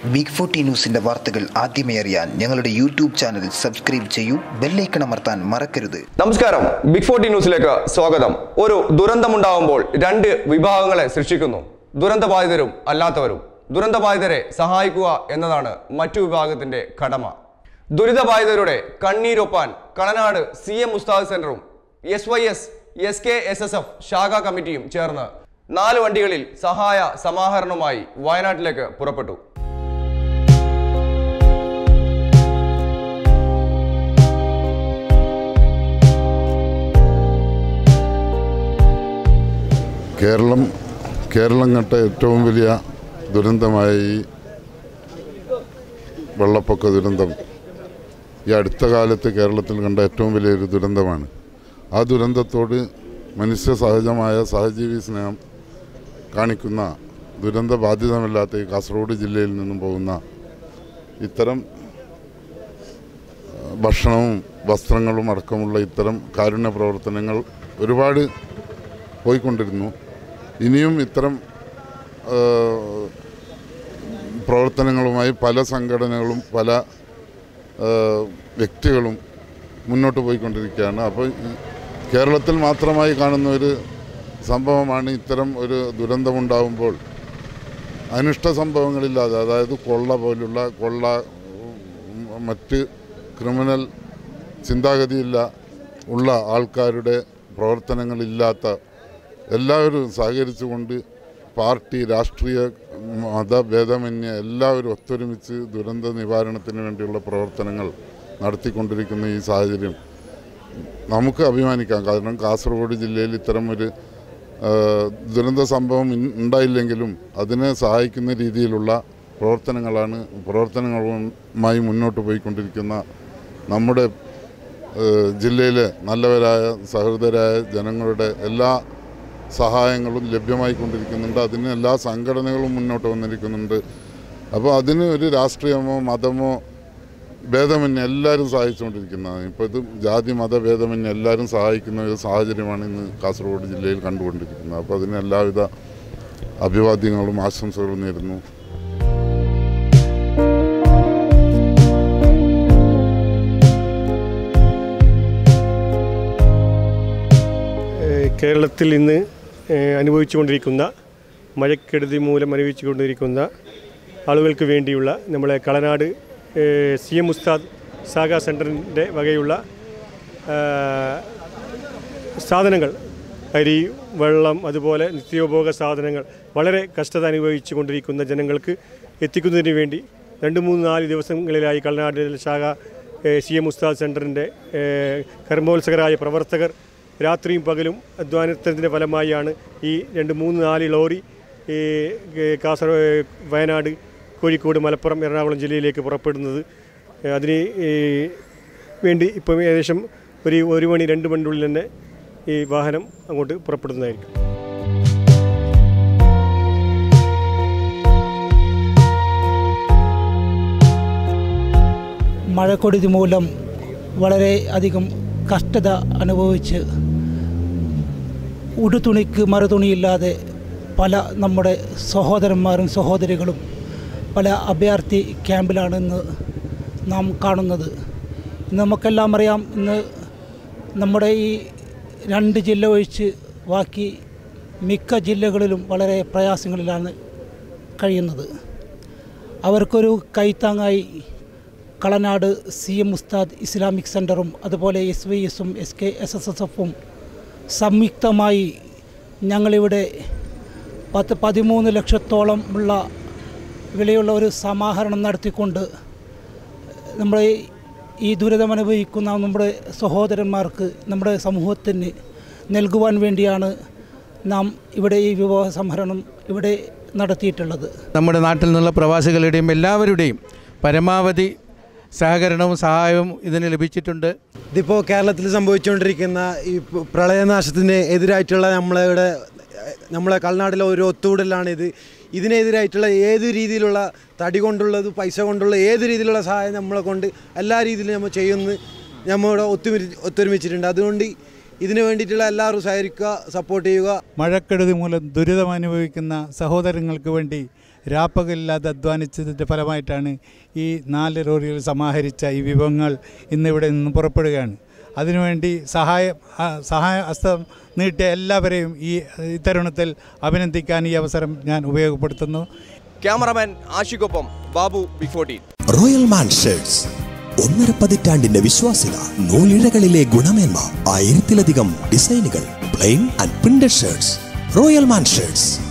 big forty ന്യൂസിന്റെ വാർത്തകൾ ആദ്യമേ അറിയാൻ ഞങ്ങളുടെ യൂട്യൂബ് ചാനൽ സബ്സ്ക്രൈബ് ചെയ്യൂ ബെല്ലൈക്കൺ അമർത്താൻ മറക്കരുത് നമസ്കാരം ബിഗ് ഫോർട്ടി ന്യൂസിലേക്ക് സ്വാഗതം ഒരു ദുരന്തമുണ്ടാകുമ്പോൾ രണ്ട് വിഭാഗങ്ങളെ സൃഷ്ടിക്കുന്നു ദുരന്തബാധിതരും അല്ലാത്തവരും ദുരന്തബാധിതരെ സഹായിക്കുക എന്നതാണ് മറ്റു വിഭാഗത്തിന്റെ കടമ ദുരിതബാധിതരുടെ കണ്ണീരൊപ്പാൻ കളനാട് സി എം ഉസ്താദ് സെന്ററും S Y S S K S S F ശാഖാ കമ്മിറ്റിയും ചേർന്ന് നാല് വണ്ടികളിൽ സഹായ സമാഹരണവുമായി വയനാട്ടിലേക്ക് പുറപ്പെട്ടു കേരളം കേരളം കണ്ട ഏറ്റവും വലിയ ദുരന്തമായ ഈ വെള്ളപ്പൊക്ക ദുരന്തം ഈ അടുത്ത കാലത്ത് കേരളത്തിൽ കണ്ട ഏറ്റവും വലിയൊരു ദുരന്തമാണ് ആ ദുരന്തത്തോട് മനുഷ്യ സഹജമായ സഹജീവി സ്നേഹം കാണിക്കുന്ന ദുരന്ത ബാധിതമല്ലാത്ത ഈ കാസർഗോഡ് ജില്ലയിൽ നിന്നും പോകുന്ന ഇത്തരം ആ, ഭക്ഷണവും വസ്ത്രങ്ങളും അടക്കമുള്ള ഇത്തരം കാരുണ്യ പ്രവർത്തനങ്ങൾ ഒരുപാട് പോയിക്കൊണ്ടിരുന്നു ഇനിയും ഇത്തരം ആ, പ്രവർത്തനങ്ങളുമായി പല സംഘടനകളും പല ആ, വ്യക്തികളും മുന്നോട്ട് പോയിക്കൊണ്ടിരിക്കുകയാണ് അപ്പോൾ ഈ കേരളത്തിൽ മാത്രമായി കാണുന്ന ഒരു സംഭവമാണ് ഇത്തരം ഒരു ദുരന്തമുണ്ടാകുമ്പോൾ അനിഷ്ട സംഭവങ്ങളില്ലാതെ അതായത് കൊള്ള പോലുള്ള കൊള്ള ഉം, മറ്റ് ക്രിമിനൽ ചിന്താഗതിയില്ല ഉള്ള ആൾക്കാരുടെ പ്രവർത്തനങ്ങളില്ലാത്ത എല്ലാവരും സഹകരിച്ചുകൊണ്ട് പാർട്ടി രാഷ്ട്രീയ മതഭേദമന്യേ എല്ലാവരും ഒത്തൊരുമിച്ച് ദുരന്ത നിവാരണത്തിന് വേണ്ടിയുള്ള പ്രവർത്തനങ്ങൾ നടത്തിക്കൊണ്ടിരിക്കുന്ന ഈ സാഹചര്യം നമുക്ക് അഭിമാനിക്കാം കാരണം കാസർഗോഡ് ജില്ലയിൽ ഇത്തരം ഒരു ആ, ദുരന്ത സംഭവം ഇൻ- ഉണ്ടായില്ലെങ്കിലും അതിനെ സഹായിക്കുന്ന രീതിയിലുള്ള പ്രവർത്തനങ്ങളാണ് പ്രവർത്തനങ്ങളുമായി മുന്നോട്ട് പോയിക്കൊണ്ടിരിക്കുന്ന നമ്മുടെ ഏഹ് ജില്ലയിലെ നല്ലവരായ സഹൃദരായ ജനങ്ങളുടെ എല്ലാ സഹായങ്ങളും ലഭ്യമായിക്കൊണ്ടിരിക്കുന്നുണ്ട് അതിന് എല്ലാ സംഘടനകളും മുന്നോട്ട് വന്നിരിക്കുന്നുണ്ട് അപ്പോൾ അതിന് ഒരു രാഷ്ട്രീയമോ മതമോ ഭേദമന്യേ എല്ലാവരും സഹായിച്ചുകൊണ്ടിരിക്കുന്നതാണ് ഇപ്പോൾ ഇത് ജാതി മതഭേദമന്യേ എല്ലാവരും സഹായിക്കുന്ന ഒരു സാഹചര്യമാണ് ഇന്ന് കാസർഗോഡ് ജില്ലയിൽ കണ്ടുകൊണ്ടിരിക്കുന്നത് അപ്പോൾ അതിന് എല്ലാവിധ അഭിവാദ്യങ്ങളും ആശംസകളും നേരുന്നു ഏഹ് കേരളത്തിൽ ഇന്ന് ഏഹ് അനുഭവിച്ചുകൊണ്ടിരിക്കുന്ന മഴക്കെടുതി മൂലം അനുഭവിച്ചുകൊണ്ടിരിക്കുന്ന ആളുകൾക്ക് വേണ്ടിയുള്ള നമ്മളെ കളനാട് ഏഹ് സി എം ഉസ്താദ് സാഗ സെൻറ്ററിൻ്റെ വകയുള്ള ആഹ് സാധനങ്ങൾ അരി വെള്ളം അതുപോലെ നിത്യോപയോഗ സാധനങ്ങൾ വളരെ കഷ്ടത അനുഭവിച്ചു കൊണ്ടിരിക്കുന്ന ജനങ്ങൾക്ക് എത്തിക്കുന്നതിന് വേണ്ടി രണ്ട് മൂന്ന് നാല് ദിവസങ്ങളിലായി കളനാട് ശാഖ സി എം ഉസ്താദ് സെൻറ്ററിൻ്റെ കർമ്മോത്സകരായ പ്രവർത്തകർ രാത്രിയും പകലും അധ്വാനത്തിൻ്റെ ഫലമായാണ് ഈ രണ്ട് മൂന്ന് നാല് ലോറി ഈ ഏ, കാസർഗോഡ് വയനാട് കോഴിക്കോട് മലപ്പുറം എറണാകുളം ജില്ലയിലേക്ക് പുറപ്പെടുന്നത് ഏ, അതിന് ഈ വേണ്ടി ഇപ്പം ഏകദേശം ഒരു ഒരു മണി രണ്ട് മണിനുള്ളിൽ തന്നെ ഈ വാഹനം അങ്ങോട്ട് പുറപ്പെടുന്നതായിരിക്കും മഴക്കൊടുതി മൂലം വളരെ അധികം കഷ്ടത അനുഭവിച്ച് ഉടുതുണിക്ക് മറുതുണിയില്ലാതെ പല നമ്മുടെ സഹോദരന്മാരും സഹോദരികളും പല അഭയാർത്ഥി ക്യാമ്പിലാണ് ഇന്ന് നാം കാണുന്നത് ഇന്ന് നമുക്കെല്ലാം അറിയാം ഇന്ന് നമ്മുടെ ഈ രണ്ട് ജില്ല ഒഴിച്ച് ബാക്കി മിക്ക ജില്ലകളിലും വളരെ പ്രയാസങ്ങളിലാണ് കഴിയുന്നത് അവർക്കൊരു കൈത്താങ്ങായി Kalanad C M Ustad Islamic സെൻറ്ററും അതുപോലെ എസ് വി എസും S K S S S എഫും സംയുക്തമായി ഞങ്ങളിവിടെ പത്ത് പതിമൂന്ന് ലക്ഷത്തോളം ഉള്ള വിലയുള്ള ഒരു സമാഹരണം നടത്തിക്കൊണ്ട് നമ്മുടെ ഈ ദുരിതമനുഭവിക്കുന്ന നമ്മുടെ സഹോദരന്മാർക്ക് നമ്മുടെ സമൂഹത്തിന് നൽകുവാൻ വേണ്ടിയാണ് നാം ഇവിടെ ഈ വിവാഹ സംഹരണം ഇവിടെ നടത്തിയിട്ടുള്ളത് നമ്മുടെ നാട്ടിൽ നിന്നുള്ള പ്രവാസികളുടെയും എല്ലാവരുടെയും പരമാവധി സഹകരണവും സഹായവും ഇതിന് ലഭിച്ചിട്ടുണ്ട് ഇതിപ്പോൾ കേരളത്തിൽ സംഭവിച്ചുകൊണ്ടിരിക്കുന്ന ഈ പ- പ്രളയനാശത്തിന് എതിരായിട്ടുള്ള നമ്മളുടെ നമ്മളെ കളനാട്ടിലെ ഒരു ഒത്തുകൂടലാണ് ഇത് ഇതിനെതിരായിട്ടുള്ള ഏത് രീതിയിലുള്ള തടി കൊണ്ടുള്ളത് പൈസ കൊണ്ടുള്ള ഏത് രീതിയിലുള്ള സഹായം നമ്മളെ കൊണ്ട് എല്ലാ രീതിയിലും നമ്മൾ ചെയ്യുമെന്ന് നമ്മളിവിടെ ഒത്തുമിരി ഒത്തൊരുമിച്ചിട്ടുണ്ട് അതുകൊണ്ട് ഇതിനു വേണ്ടിയിട്ടുള്ള എല്ലാവരും സഹകരിക്കുക സപ്പോർട്ട് ചെയ്യുക മഴക്കെടുതി മൂലം ദുരിതമനുഭവിക്കുന്ന സഹോദരങ്ങൾക്ക് വേണ്ടി രാപ്പകലില്ലാതെ അധ്വാനിച്ചതിൻ്റെ ഫലമായിട്ടാണ് ഈ നാല് ലോറികൾ സമാഹരിച്ച ഈ വിഭവങ്ങൾ ഇന്നിവിടെ നിന്ന് പുറപ്പെടുകയാണ് അതിനുവേണ്ടി സഹായ ആ, സഹായ ഹസ്തം നീട്ടിയ എല്ലാവരെയും ഈ ഈ തരുണത്തിൽ അഭിനന്ദിക്കാൻ ഈ അവസരം ഞാൻ ഉപയോഗപ്പെടുത്തുന്നു ക്യാമറമാൻ ആഷിക്കൊപ്പം Babu big fourteen royal man shirts ഒന്നര പതിറ്റാണ്ടിന്റെ വിശ്വാസ്യത നൂലിഴകളിലെ ഗുണമേന്മ ആയിരത്തിലധികം ഡിസൈനുകൾ plain and printed shirts royal man shirts